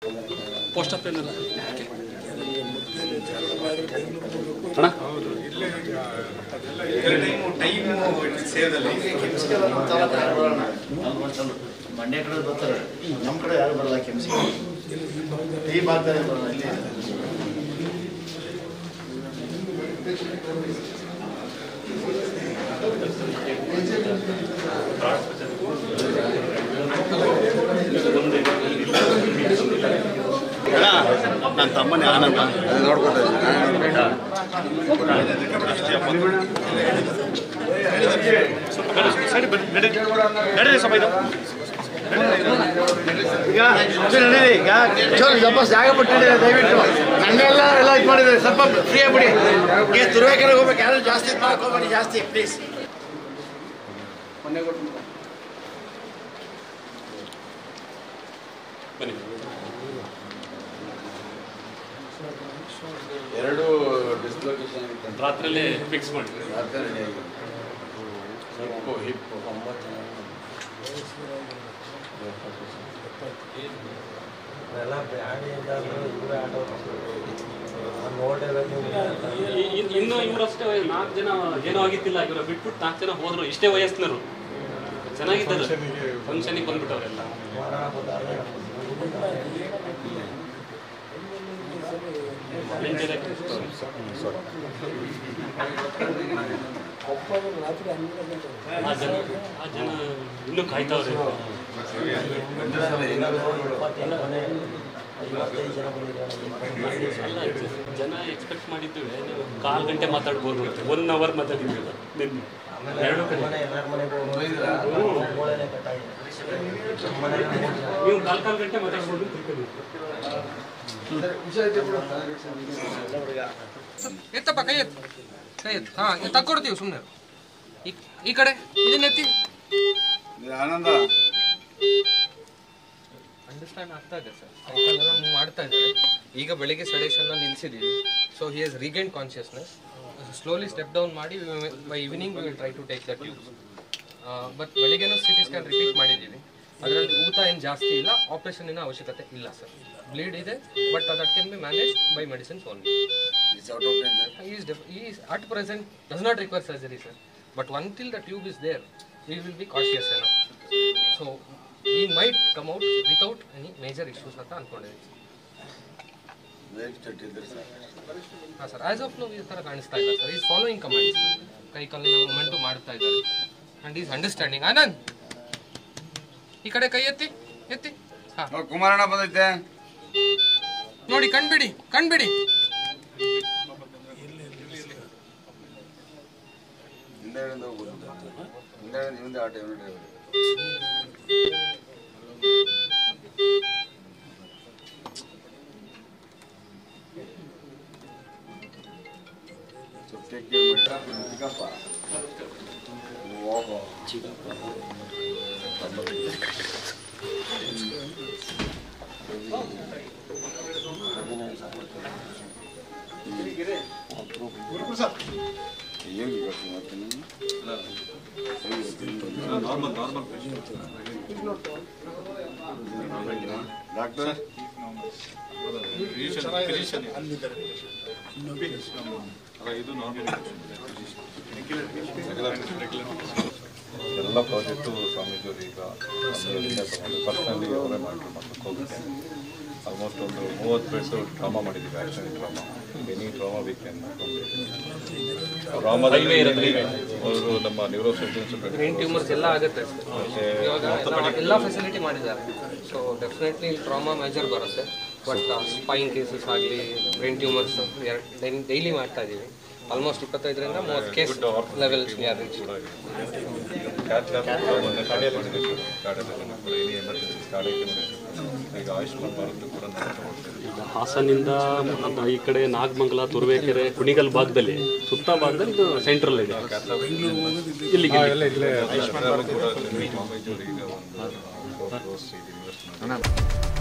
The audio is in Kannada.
ಪೋಸ್ಟ್ ಆಫ್ ಏನಿಲ್ಲ ಅಣ್ಣ ಮಂಡ್ಯ ಕಡೆ ಬರ್ತಾರೆ ನಮ್ಮ ಕಡೆ ಯಾರು ಬರಲ್ಲ ಕೆಮ್ಸಿ ಈ ಭಾಗದಲ್ಲಿ ಬರಲ್ಲ ಇಲ್ಲಿ ನನ್ನ ತಮ್ಮನೇ ಆನಂದ ನೋಡ್ಕೊತಾ ಈಗ ಚೂರು ನಡೀರಿ ಈಗ ಚೂರು ಸ್ವಲ್ಪ ಜಾಗ ಬಿಟ್ಟಿದ್ದೀರಿ ದಯವಿಟ್ಟು ನನ್ನೆಲ್ಲ ಎಲ್ಲ ಇದು ಮಾಡಿದ್ದಾರೆ ಸ್ವಲ್ಪ ಫ್ರೀ ಆಗ್ಬಿಡಿ ಈಗ ತುರುವೇಕೆರೆ ಹೋಗ್ಬೇಕು ಯಾರು ಜಾಸ್ತಿ ಇದು ಮಾಡಕ್ ಹೋಗ್ಬೇಡಿ ಜಾಸ್ತಿ ಪ್ಲೀಸ್ ಬನ್ನಿ ಎರಡು ಡಿಸ್ಲೊಕೇಶನ್ ರಾತ್ರಿಯಲ್ಲೇ ಫಿಕ್ಸ್ ಮಾಡಿ ಹಿಪ್ಪು ಹಿಪ್ಪು ಇ- ಇ- ಇನ್ನು ಇವರಷ್ಟೇ ನಾಲ್ಕು ಜನ ಏನೋ ಆಗಿತ್ತಿಲ್ಲ ಇವರು ಬಿಟ್ಬಿಟ್ಟು ನಾಲ್ಕು ಜನ ಹೋದ್ರು ಇಷ್ಟೇ ವಯಸ್ಸಿನರು ಚೆನ್ನಾಗಿದ್ದಾರೆ ಫಂಕ್ಷನಿಗೆ ಬಂದ್ಬಿಟ್ಟವರೆಲ್ಲ ಆ ಜನ ಆ ಜನ ಇನ್ನೂ ಕಾಯ್ತಾವ್ರೆ ಅಲ್ಲ ಜನ ಎಕ್ಸ್ಪೆಕ್ಟ್ ಮಾಡಿದ್ವಿ ನೀವು ಕಾಲು ಗಂಟೆ ಮಾತಾಡ್ಬೋದು ಅಂತ ಒನ್ ಅವರ್ ಮಾತಾಡಿದ್ವಿ ನಿನ್ನೆ ಎರಡು ಕಡೆ ನೀವು ಕಾಲ್ ಕಾಲು ಗಂಟೆ ಮಾತಾಡ್ಬೋದು ಅಂತ ತಿಳ್ಕೊಂಡಿದ್ವಿ. ಎತ್ತಪ್ಪ ಕೈ ಎತ್ತು ಕೈ ಎತ್ತು ಹಾ ತಕ್ಕೊಡ್ತೀವಿ ಸುಮ್ಮನೆ ಈ ಕಡೆ ಇದನ್ನ ಎತ್ತಿ ಆನಂದ ಅಂಡರ್ಸ್ಟ್ಯಾಂಡ್ ಆಗ್ತಾ ಇದೆ ಸರ್ ಸೈಕಲ್ ಎಲ್ಲ ಮೂವ್ ಮಾಡ್ತಾ ಇದ್ದಾರೆ ಈಗ ಬೆಳಿಗ್ಗೆ ಸಡೇಷನ್ನ ನಿಲ್ಸಿದ್ದೀವಿ so he has regain consciousness slowly step down ಮಾಡಿ by evening will try to take the tubes but ಬೆಳಿಗ್ಗೆನೂ ಸಿ ಟಿ ಸ್ಕ್ಯಾನ್ ರಿಪೀಟ್ ಮಾಡಿದ್ದೀವಿ ಅದರಲ್ಲಿ ಊತ ಏನು ಜಾಸ್ತಿ ಇಲ್ಲ ಆಪರೇಷನ್ನಿನ ಅವಶ್ಯಕತೆ ಇಲ್ಲ ಸರ್ ಬ್ಲೀಡ್ ಇದೆ but that can be manage by medicines only is out of danger He is, def- he is at present does not require surgery, sir. But until the tube is there, we will be cautious enough. So he might come out without any major issues ಅಂತ ಅನ್ಕೊಂಡಿದ್ದೀನಿ ವೇಗ್ ಸ್ಟೆಟ್ ಇದ್ರೆ ಸರ್ ಹಾಂ ಸರ್ ಆಸ್ ಆಫ್ ನೋ ಈ ಥರ ಕಾಣಿಸ್ತಾ ಇಲ್ಲ ಸರ್ ಈಸ್ ಫಾಲೋಯಿಂಗ್ ಕಮಾಂಡ್ಸ್ ಕೈ ಕಾಲಿನ ಮೂಮೆಂಟು ಮಾಡ್ತಾ ಇದ್ದಾರೆ ಆ್ಯಂಡ್ ಈಸ್ ಅಂಡರ್ಸ್ಟ್ಯಾಂಡಿಂಗ್ ಆನಂದ್ ಈ ಕಡೆ ಕೈ ಎತ್ತಿ ಎತ್ತಿ ಹಾಂ ನೋಡ್ ಕುಮಾರಣ್ಣ ಬಂದೈತೆ ನೋಡಿ ಕಣ್ಬಿಡಿ ಕಣ್ಬಿಡಿ ಹಿಂದೆಗಡೆಯಿಂದ ಹೋಗ್ಬೋದು ಹಿಂದೆಗಡೆ ಮುಂದೆ ಆಟೋ ಇವನು ಡ್ರೈವರ್ ಸ್ವಲ್ಪ ಟೇಕ್ ಕೇರ್ ಮಾಡಿ ಚಿಕ್ಕಪ್ಪ ಓಹೋ ಹೇಗೆ ಗೊತ್ತು ಮತ್ತೆ ನೀನು? ಡಾಕ್ಟರ್ ಎಲ್ಲ ಪ್ರಾಜೆಕ್ಟು ಸ್ವಾಮೀಜಿಯವರು ಈಗ ನಮ್ಮಲ್ಲಿಂದ ತಗೊಂಡು ಪರ್ಸನಲಿ ಅವರೇ ಮಾಡಿ ಮಕ್ಕಳಿಗೆ ಹೋಗುತ್ತೆ ಆಲ್ಮೋಸ್ಟ್ ಒಂದು ಮೂವತ್ತು ಬೆಡ್ಸು ಡ್ರಾಮಾ ಮಾಡಿದ್ದೀವಿ action trauma any trauma weekend ಡ್ರಾಮಾದಲ್ಲಿ ಅವರು ನಮ್ಮ ನ್ಯೂರೋ ಸರ್ಜನ್ಸ್ ಬ್ರೈನ್ ಟ್ಯೂಮರ್ಸ್ ಎಲ್ಲ ಆಗುತ್ತೆ ಇವಾಗ ಎಲ್ಲ- ಎಲ್ಲ ಫೆಸಿಲಿಟಿ ಮಾಡಿದ್ದಾರೆ ಸೊ ಡೆಫಿನೆಟ್ಲಿ ಟ್ರಾಮಾ ಮೇಜರ್ ಬರುತ್ತೆ ಬಟ್ ಸ್ಪೈನ್ ಕೇಸಸ್ ಆಗಲಿ ಬ್ರೈನ್ ಟ್ಯೂಮರ್ಸ್ ಡೈಲಿ ಮಾಡ್ತಾ ಇದ್ದೀವಿ ಆಲ್ಮೋಸ್ಟ್ ಇಪ್ಪತ್ತೈದರಿಂದ ಮೂವತ್ತು ಕೇಸ್ ಲೆವೆಲ್ಸ್ ರೀಚ್ ಕ್ಯಾಚ್ ಮೊನ್ನೆ ಕಾರ್ಡಿಯಾಲಜಿ ಕಾರ್ಡಿಯಾಲಜಿ ಕೂಡ ಎನಿ ಎಮರ್ಜೆನ್ಸಿ ಕಾರ್ಡಿಯಾಕ್ ಈಗ ಆಯುಷ್ಮಾನ್ ಭಾರತ್ ಕೂಡ ನಾವು ತಗೊಳ್ತಾ ಇದ್ದೀವಿ ಹಾಸನಿಂದ ಮ- ಈ ಕಡೆ ನಾಗಮಂಗಲ ತುರುವೇಕೆರೆ ಕುಣಿಗಲ್ ಭಾಗದಲ್ಲಿ ಸುತ್ತ ಭಾಗದಲ್ಲಿ ಇದು ಸೆಂಟ್ರಲ್ ಇದೆ ಇಲ್ಲಿಗೆ ಆಯುಷ್ಮಾನ್ ಭಾರತ್ ಕೂಡ ಸ್ವಾಮೀಜಿಯವರು ಈಗ ಒಂದು ಫೋರ್ ಕ್ರೋರ್ಸ್ ಇದು ಇನ್ವೆಸ್ಟ್ ಮಾಡಿ